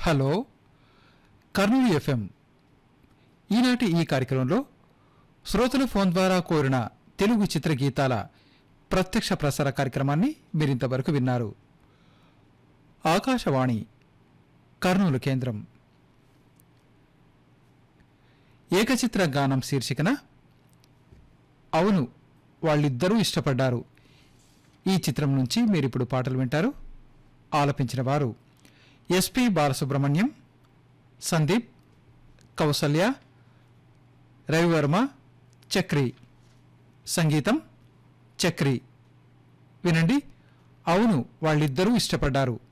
hello Kurnool FM ఈనాటి ఈ కార్యక్రమంలో శ్రోతల ఫోన్ ద్వారా కోరిన తెలుగు చిత్రగీతాల ప్రత్యక్ష ప్రసార కార్యక్రమాన్ని మీరింతవరకు విన్నారు ఆకాశవాణి కర్నూలు కేంద్రం ఏకచిత్ర గానం శీర్షికన అవును వాళ్ళిద్దరూ ఇష్టపడ్డారు ఈ చిత్రం నుంచి మీరిప్పుడు పాటలు వింటారు ఆలపించిన వారు ఎస్పి బాలసుబ్రహ్మణ్యం సందీప్ కౌసల్య రవివర్మ చక్రి సంగీతం చక్రి వినండి అవును వాళ్ళిద్దరూ ఇష్టపడ్డారు